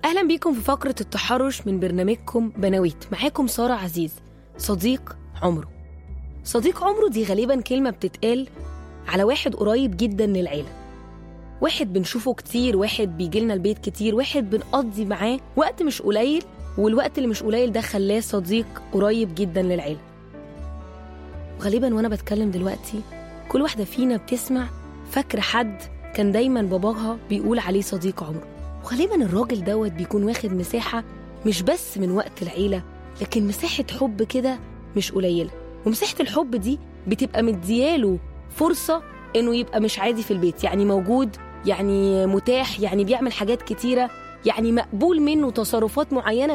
أهلا بيكم في فقرة التحرش من برنامجكم بناويت معاكم سارة عزيز صديق عمره صديق عمره دي غالبا كلمة بتتقال على واحد قريب جدا للعيلة واحد بنشوفه كتير واحد بيجيلنا البيت كتير واحد بنقضي معاه وقت مش قليل والوقت اللي مش قليل ده خلاه صديق قريب جدا للعيلة وغالبا وانا بتكلم دلوقتي كل واحدة فينا بتسمع فاكرة حد كان دايما باباها بيقول عليه صديق عمره وغالبا الراجل دوت بيكون واخد مساحة مش بس من وقت العيلة لكن مساحة حب كده مش قليلة ومساحة الحب دي بتبقى مدياله فرصة إنه يبقى مش عادي في البيت يعني موجود يعني متاح يعني بيعمل حاجات كتيرة يعني مقبول منه تصرفات معينة